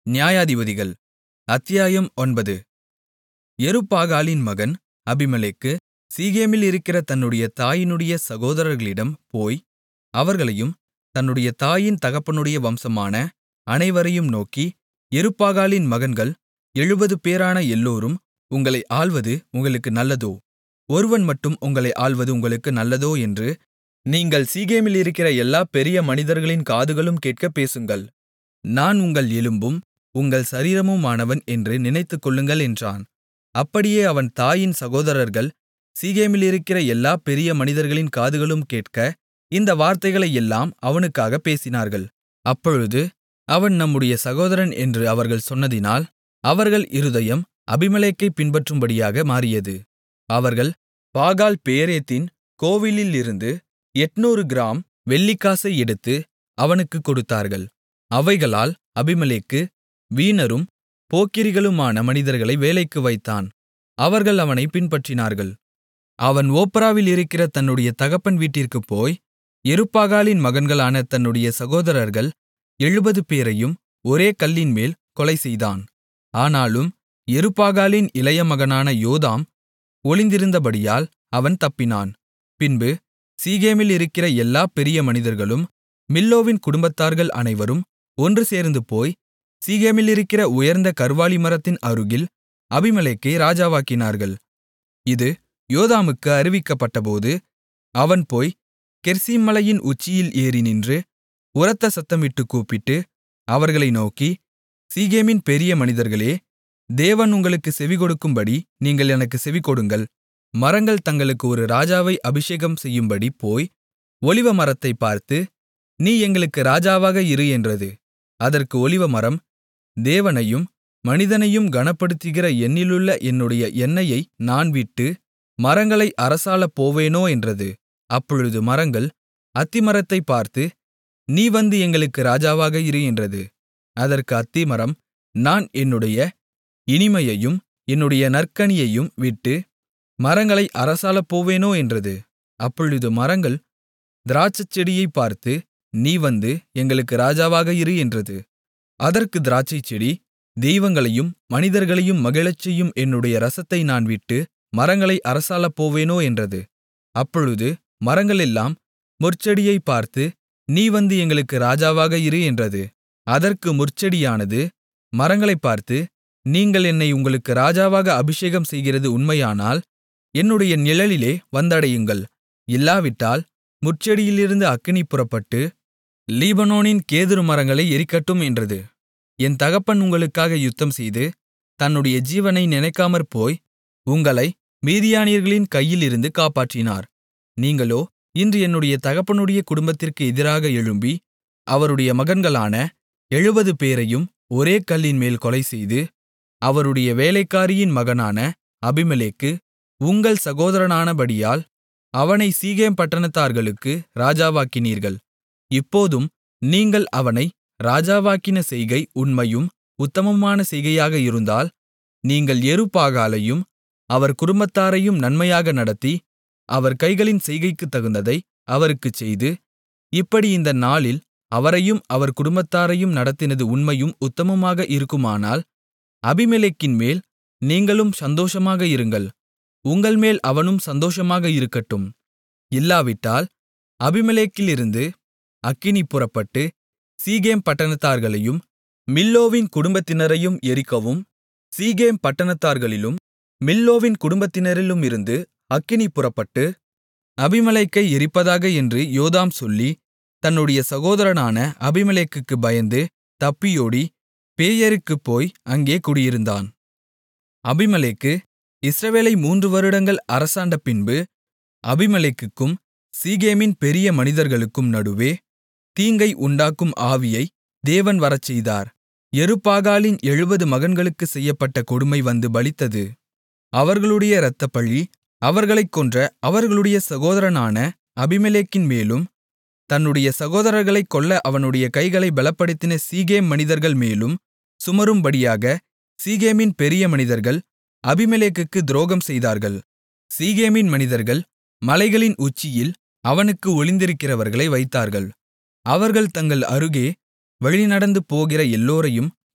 நியாயாதிபதிகள் அத்தியாயம் ஒன்பது யெருபாகாலின் மகன் அபிமெலேக்கு சீகேமில் இருக்கிற தன்னுடைய தாயினுடைய சகோதரர்களிடம் போய் அவர்களையும் தன்னுடைய தாயின் தகப்பனுடைய வம்சமான அனைவரையும் நோக்கி யெருபாகாலின் மகன்கள் எழுபது பேரான எல்லோரும் உங்களை ஆள்வது உங்களுக்கு நல்லதோ ஒருவன் மட்டும் உங்களை ஆள்வது உங்களுக்கு நல்லதோ என்று நீங்கள் சீகேமிலிருக்கிற எல்லா பெரிய மனிதர்களின் காதுகளும் கேட்கப் பேசுங்கள் நான் உங்கள் எலும்பும் உங்கள் சரீரமுமானவன் என்று நினைத்துக்கொள்ளுங்கள் என்றான் அப்படியே அவன் தாயின் சகோதரர்கள் சீகேமிலிருக்கிற எல்லா பெரிய மனிதர்களின் காதுகளும் கேட்க இந்த வார்த்தைகளையெல்லாம் அவனுக்காகப் பேசினார்கள் அப்பொழுது அவன் நம்முடைய சகோதரன் என்று அவர்கள் சொன்னதினால் அவர்கள் இருதயம் அபிமெலேக்கைப் பின்பற்றும்படியாக மாறியது அவர்கள் பாகால் பேரேத்தின் கோவிலிலிருந்து எட்நூறு கிராம் வெள்ளிக்காசை எடுத்து அவனுக்குக் கொடுத்தார்கள் அவைகளால் அபிமெலேக்கு வீணரும் போக்கிரிகளுமான மனிதர்களை வேலைக்கு வைத்தான் அவர்கள் அவனைப் பின்பற்றினார்கள் அவன் ஓப்ராவில் இருக்கிற தன்னுடைய தகப்பன் வீட்டிற்குப் போய் யெருபாகாலின் மகன்களான தன்னுடைய சகோதரர்கள் எழுபது பேரையும் ஒரே கல்லின்மேல் கொலைசெய்தான் ஆனாலும் யெருபாகாலின் இளைய மகனான யோதாம் ஒளிந்திருந்தபடியால் அவன் தப்பினான் பின்பு சீகேமில் இருக்கிற எல்லா பெரிய மனிதர்களும் மில்லோவின் குடும்பத்தார்கள் அனைவரும் ஒன்று சேர்ந்து போய் சீகேமிலிருக்கிற உயர்ந்த கர்வாலி மரத்தின் அருகில் அபிமெலேக்கை ராஜாவாக்கினார்கள் இது யோதாமுக்கு அறிவிக்கப்பட்டபோது அவன் போய் கெர்சீம் மலையின் உச்சியில் ஏறி நின்று உரத்த சத்தமிட்டுக் கூப்பிட்டு அவர்களை நோக்கி சீகேமின் பெரிய மனிதர்களே தேவன் உங்களுக்கு செவிகொடுக்கும்படி நீங்கள் எனக்கு செவிகொடுங்கள் மரங்கள் தங்களுக்கு ஒரு ராஜாவை அபிஷேகம் செய்யும்படி போய் ஒலிவமரத்தைப் பார்த்து நீ எங்களுக்கு ராஜாவாக இரு என்றது அதற்கு ஒலிவமரம் தேவனையும் மனிதனையும் கனப்படுத்துகிற என்னிலுள்ள என்னுடைய எண்ணெயை நான் விட்டு மரங்களை அரசாளப் போவேனோ என்றது அப்பொழுது மரங்கள் அத்திமரத்தைப் பார்த்து நீ வந்து எங்களுக்கு ராஜாவாக இரு என்றது அதற்கு அத்திமரம் நான் என்னுடைய இனிமையையும் என்னுடைய நற்கனியையும் விட்டு மரங்களை அரசாளப் போவேனோ என்றது அப்பொழுது மரங்கள் திராட்சைச்செடியைப் பார்த்து நீ வந்து எங்களுக்கு ராஜாவாக இரு என்றது அதற்கு திராட்சைச்செடி தெய்வங்களையும் மனிதர்களையும் மகிழச்செய்யும் என்னுடைய ரசத்தை நான் விட்டு மரங்களை அரசாளப் போவேனோ என்றது அப்பொழுது மரங்களெல்லாம் முற்செடியைப் பார்த்து நீ வந்து எங்களுக்கு ராஜாவாக இரு என்றது அதற்கு முற்செடியானது மரங்களைப் பார்த்து நீங்கள் என்னை உங்களுக்கு ராஜாவாக அபிஷேகம் செய்கிறது உண்மையானால் என்னுடைய நிழலிலே வந்தடையுங்கள் இல்லாவிட்டால் முட்செடியிலிருந்து அக்கினி புறப்பட்டு லீபனோனின் கேதுரு மரங்களை எரிக்கட்டும் என்றது என் தகப்பன் உங்களுக்காக யுத்தம்செய்து தன்னுடைய ஜீவனை நினைக்காமற்போய் உங்களை மீதியானியர்களின் கையிலிருந்து காப்பாற்றினார் நீங்களோ இன்று என்னுடைய தகப்பனுடைய குடும்பத்திற்கு எதிராக எழும்பி அவருடைய மகன்களான எழுபது பேரையும் ஒரே கல்லின்மேல் கொலைசெய்து அவருடைய வேலைக்காரியின் மகனான அபிமெலேக்கு உங்கள் சகோதரனானபடியால் அவனை சீகேம் பட்டணத்தார்களுக்கு ராஜாவாக்கினீர்கள் இப்போதும் நீங்கள் அவனை ராஜாவாக்கின செய்கை உண்மையும் உத்தமமான செய்கையாக இருந்தால் நீங்கள் யெருபாகாலையும் அவர் குடும்பத்தாரையும் நன்மையாக நடத்தி அவர் கைகளின் செய்கைக்குத் தகுந்ததை அவருக்குச் செய்து இப்படி இந்த நாளில் அவரையும் அவர் குடும்பத்தாரையும் நடத்தினது உண்மையும் உத்தமமாக இருக்குமானால் அபிமெலேக்கின்மேல் நீங்களும் சந்தோஷமாக இருங்கள் உங்கள்மேல் அவனும் சந்தோஷமாக இருக்கட்டும் இல்லாவிட்டால் அபிமெலேக்கிலிருந்து அக்கினி புறப்பட்டு சீகேம் பட்டணத்தார்களையும் மில்லோவின் குடும்பத்தினரையும் எரிக்கவும் சீகேம் பட்டணத்தார்களிலும் மில்லோவின் குடும்பத்தினரிலுமிருந்து அக்கினி புறப்பட்டு அபிமெலேக்கை எரிப்பதாக என்று யோதாம் சொல்லி தன்னுடைய சகோதரனான அபிமெலேக்குக்கு பயந்து தப்பியோடி பேயருக்குப் போய் அங்கே குடியிருந்தான் அபிமெலேக்கு இஸ்ரவேலை மூன்று வருடங்கள் அரசாண்ட பின்பு அபிமெலேக்குக்கும் சீகேமின் பெரிய மனிதர்களுக்கும் நடுவே தீங்கை உண்டாக்கும் ஆவியை தேவன் வரச்செய்தார் யெருபாகாலின் எழுபது மகன்களுக்கு செய்யப்பட்ட கொடுமை வந்து பலித்தது அவர்களுடைய இரத்தப்பழி அவர்களைக் கொன்ற அவர்களுடைய சகோதரனான அபிமெலேக்கின் மேலும் தன்னுடைய சகோதரர்களைக் கொல்ல அவனுடைய கைகளை பலப்படுத்தின சீகேம் மனிதர்கள் மேலும் சுமரும்படியாக சீகேமின் பெரிய மனிதர்கள் அபிமெலேக்குக்கு துரோகம் செய்தார்கள் சீகேமின் மனிதர்கள் மலைகளின் உச்சியில் அவனுக்கு ஒளிந்திருக்கிறவர்களை வைத்தார்கள் அவர்கள் தங்கள் அருகே வழிநடந்து போகிற எல்லோரையும்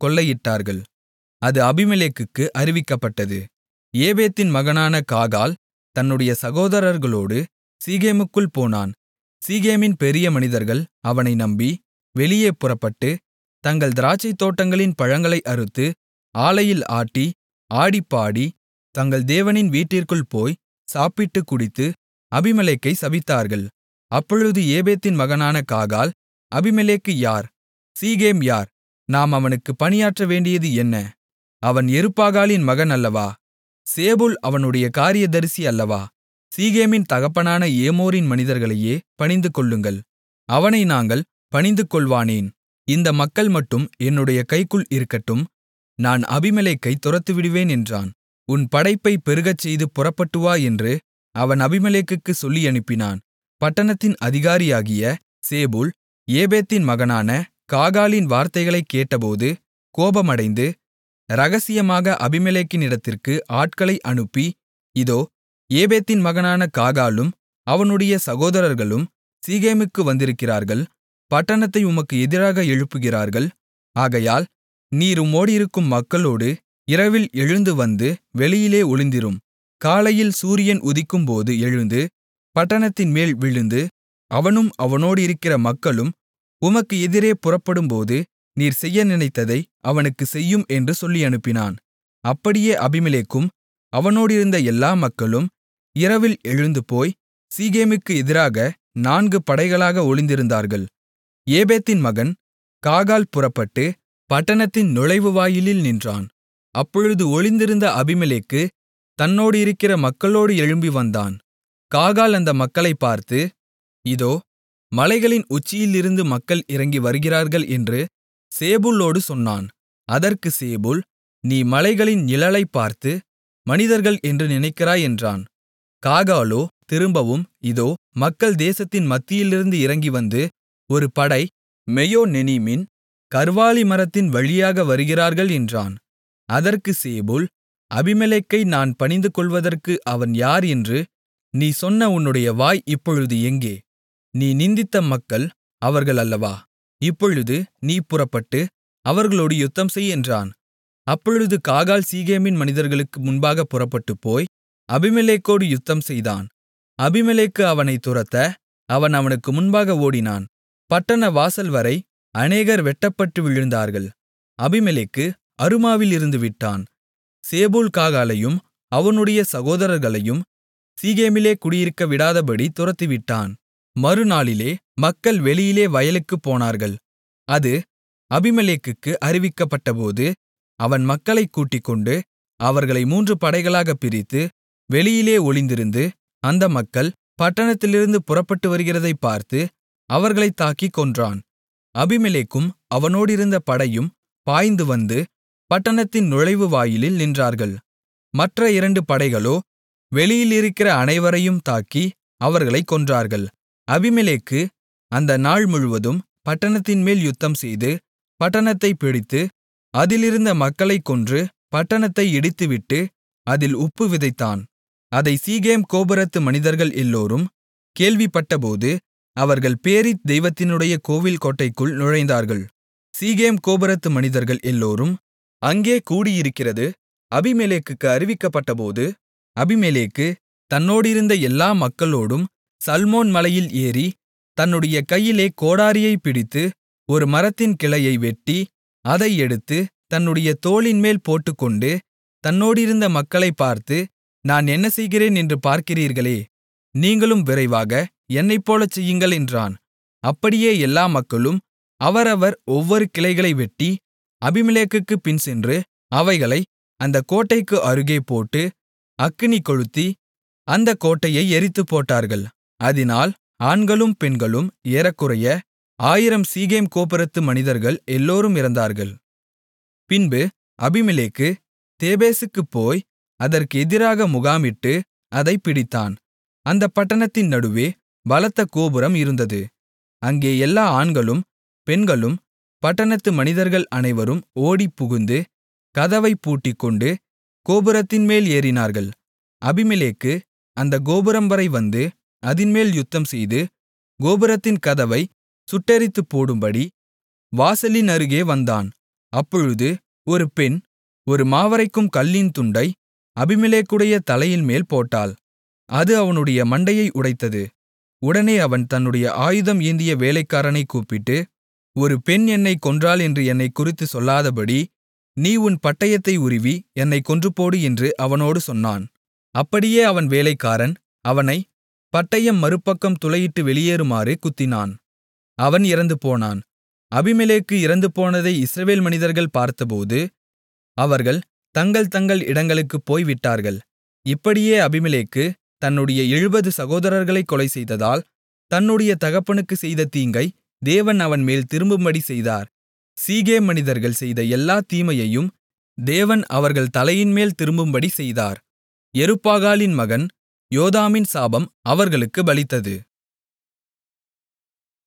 கொள்ளையிட்டார்கள் அது அபிமெலேக்குக்கு அறிவிக்கப்பட்டது ஏபேத்தின் மகனான காகால் தன்னுடைய சகோதரர்களோடு சீகேமுக்குள் போனான் சீகேமின் பெரிய மனிதர்கள் அவனை நம்பி வெளியே புறப்பட்டு தங்கள் திராட்சைத் தோட்டங்களின் பழங்களை அறுத்து ஆலையில் ஆட்டி ஆடிப்பாடி தங்கள் தேவனின் வீட்டிற்குள் போய் சாப்பிட்டுக் குடித்து அபிமெலேக்கை சபித்தார்கள் அப்பொழுது ஏபேத்தின் மகனான காகால் அபிமெலேக்கு யார் சீகேம் யார் நாம் அவனுக்கு பணியாற்ற வேண்டியது என்ன அவன் எருப்பாகாலின் மகன் அல்லவா சேபுல் அவனுடைய காரியதரிசி அல்லவா சீகேமின் தகப்பனான ஏமோரின் மனிதர்களையே பணிந்துகொள்ளுங்கள் அவனை நாங்கள் பணிந்துகொள்வானேன் இந்த மக்கள் மட்டும் என்னுடைய கைக்குள் இருக்கட்டும் நான் அபிமெலேக்கை துரத்திவிடுவேன் என்றான் உன் படைப்பைப் பெருகச்செய்து புறப்பட்டு வா என்று அவன் அபிமெலேக்குக்குச் சொல்லியனுப்பினான் பட்டணத்தின் அதிகாரியாகிய சேபூல் ஏபேத்தின் மகனான காகாலின் வார்த்தைகளைக் கேட்டபோது கோபமடைந்து இரகசியமாக அபிமெலேக்கினிடத்திற்கு ஆட்களை அனுப்பி இதோ ஏபேத்தின் மகனான காகாலும் அவனுடைய சகோதரர்களும் சீகேமுக்கு வந்திருக்கிறார்கள் பட்டணத்தை உமக்கு எதிராக எழுப்புகிறார்கள் ஆகையால் நீர் உம்மோடிருக்கும் மக்களோடு இரவில் எழுந்து வந்து வெளியிலே ஒளிந்திரும் காலையில் சூரியன் உதிக்கும்போது எழுந்து பட்டணத்தின்மேல் விழுந்து அவனும் அவனோடிருக்கிற மக்களும் உமக்கு எதிரே புறப்படும்போது நீர் செய்ய நினைத்ததை அவனுக்குச் செய்யும் என்று சொல்லியனுப்பினான் அப்படியே அபிமெலேக்கும் அவனோடிருந்த எல்லா மக்களும் இரவில் எழுந்து போய் சீகேமுக்கு எதிராக நான்கு படைகளாக ஒளிந்திருந்தார்கள் ஏபேத்தின் மகன் காகால் புறப்பட்டு பட்டணத்தின் நுழைவுவாயிலில் நின்றான் அப்பொழுது ஒளிந்திருந்த அபிமெலேக்கு தன்னோடு இருக்கிற மக்களோடு எழும்பி வந்தான் காகால் அந்த மக்களைப் பார்த்து இதோ மலைகளின் உச்சியிலிருந்து மக்கள் இறங்கி வருகிறார்கள் என்று சேபூலோடு சொன்னான் அதற்கு சேபூல் நீ மலைகளின் நிழலைப் பார்த்து மனிதர்கள் என்று நினைக்கிறாய் என்றான் காகாலோ திரும்பவும் இதோ மக்கள் தேசத்தின் மத்தியிலிருந்து இறங்கி வந்து ஒரு படை மெயோனெனீமின் கர்வாலி மரத்தின் வழியாக வருகிறார்கள் என்றான் அதற்கு சேபூல் அபிமெலேக்கை நான் பணிந்துகொள்வதற்கு அவன் யார் என்று நீ சொன்ன உன்னுடைய வாய் இப்பொழுது எங்கே நீ நிந்தித்த மக்கள் அவர்கள் அல்லவா இப்பொழுது நீ புறப்பட்டு அவர்களோடு யுத்தம்செய் என்றான் அப்பொழுது காகால் சீகேமின் மனிதர்களுக்கு முன்பாக புறப்பட்டுப்போய் அபிமெலேக்கோடு யுத்தம்செய்தான் அபிமெலேக்கு அவனைத் துரத்த அவன் அவனுக்கு முன்பாக ஓடினான் பட்டண வாசல்வரை அநேகர் வெட்டப்பட்டு விழுந்தார்கள் அபிமெலேக்கு அருமாவில் இருந்து விட்டான் சேபூல் காகாலையும் அவனுடைய சகோதரர்களையும் சீகேமிலே குடியிருக்க விடாதபடி துரத்திவிட்டான் மறுநாளிலே மக்கள் வெளியிலே வயலுக்குப் போனார்கள் அது அபிமெலேக்குக்கு அறிவிக்கப்பட்டபோது அவன் மக்களைக் கூட்டிக்கொண்டு அவர்களை மூன்று படைகளாகப் பிரித்து வெளியிலே ஒளிந்திருந்து அந்த மக்கள் பட்டணத்திலிருந்து புறப்பட்டு வருகிறதைப் பார்த்து அவர்களைத் தாக்கிக் கொன்றான் அபிமெலேக்கும் அவனோடிருந்த படையும் பாய்ந்து வந்து பட்டணத்தின் நுழைவு வாயிலில் நின்றார்கள் மற்ற இரண்டு படைகளோ வெளியிலிருக்கிற அனைவரையும் தாக்கி அவர்களைக் கொன்றார்கள் அபிமெலேக்கு அந்த நாள் முழுவதும் பட்டணத்தின்மேல் யுத்தம்செய்து பட்டணத்தைப் பிடித்து அதிலிருந்த மக்களைக் கொன்று பட்டணத்தை இடித்துவிட்டு அதில் உப்பு விதைத்தான் அதை சீகேம் கோபுரத்து மனிதர்கள் எல்லோரும் கேள்விப்பட்டபோது அவர்கள் பேரித் தெய்வத்தினுடைய கோவில் கோட்டைக்குள் நுழைந்தார்கள் சீகேம் கோபுரத்து மனிதர்கள் எல்லோரும் அங்கே கூடியிருக்கிறது அபிமெலேக்குக்கு அறிவிக்கப்பட்டபோது அபிமெலேக்கு தன்னோடிருந்த எல்லா மக்களோடும் சல்மோன் மலையில் ஏறி தன்னுடைய கையிலே கோடாரியைப் பிடித்து ஒரு மரத்தின் கிளையை வெட்டி அதை எடுத்து தன்னுடைய தோளின்மேல் போட்டுக்கொண்டு தன்னோடிருந்த மக்களைப் பார்த்து நான் என்ன செய்கிறேன் என்று பார்க்கிறீர்களே நீங்களும் விரைவாக என்னைப்போலச் செய்யுங்கள் என்றான் அப்படியே எல்லா மக்களும் அவரவர் ஒவ்வொரு கிளைகளை வெட்டி அபிமெலேக்குக்குப் பின்சென்று அவைகளை அந்தக் கோட்டைக்கு அருகே போட்டு அக்கினி கொளுத்தி அந்தக் கோட்டையை எரித்துப்போட்டார்கள் அதினால் ஆண்களும் பெண்களும் ஏறக்குறைய ஆயிரம் சீகேம் கோபுரத்து மனிதர்கள் எல்லோரும் இறந்தார்கள் பின்பு அபிமெலேக்கு தேபேசுக்குப் போய் அதற்கு எதிராக முகாமிட்டு அதைப் பிடித்தான் அந்தப் பட்டணத்தின் நடுவே பலத்த கோபுரம் இருந்தது அங்கே எல்லா ஆண்களும் பெண்களும் பட்டணத்து மனிதர்கள் அனைவரும் ஓடிப்புகுந்து கதவைப் பூட்டிக்கொண்டு கோபுரத்தின்மேல் ஏறினார்கள் அபிமெலேக்கு அந்த கோபுரம்வரை வந்து அதின்மேல் யுத்தம்செய்து கோபுரத்தின் கதவை சுட்டெரித்துப் போடும்படி வாசலின் அருகே வந்தான் அப்பொழுது ஒரு பெண் ஒரு மாவரைக்கும் கல்லின் துண்டை அபிமெலேக்குடைய தலையின்மேல் போட்டாள் அது அவனுடைய மண்டையை உடைத்தது உடனே அவன் தன்னுடைய ஆயுதம் ஏந்திய வேலைக்காரனைக் கூப்பிட்டு ஒரு பெண் என்னைக் கொன்றாள் என்று என்னைக் குறித்துச் சொல்லாதபடி நீ உன் பட்டயத்தை உருவி என்னைக் கொன்றுபோடு என்று அவனோடு சொன்னான் அப்படியே அவன் வேலைக்காரன் அவனைப் பட்டயம் மறுபக்கம் துளையிட்டு வெளியேறுமாறு குத்தினான் அவன் இறந்துபோனான் அபிமெலேக்கு இறந்துபோனதை இஸ்ரவேல் மனிதர்கள் பார்த்தபோது அவர்கள் தங்கள் தங்கள் இடங்களுக்குப் போய்விட்டார்கள் இப்படியே அபிமெலேக்கு தன்னுடைய எழுபது சகோதரர்களைக் கொலைசெய்ததால் தன்னுடைய தகப்பனுக்குச் செய்த தீங்கை தேவன் அவன்மேல் திரும்பும்படி செய்தார் சீகேம் மனிதர்கள் செய்த எல்லா தீமையையும் தேவன் அவர்கள் தலையின்மேல் திரும்பும்படி செய்தார் யெருபாகாலின் மகன் யோதாமின் சாபம் அவர்களுக்குப் பலித்தது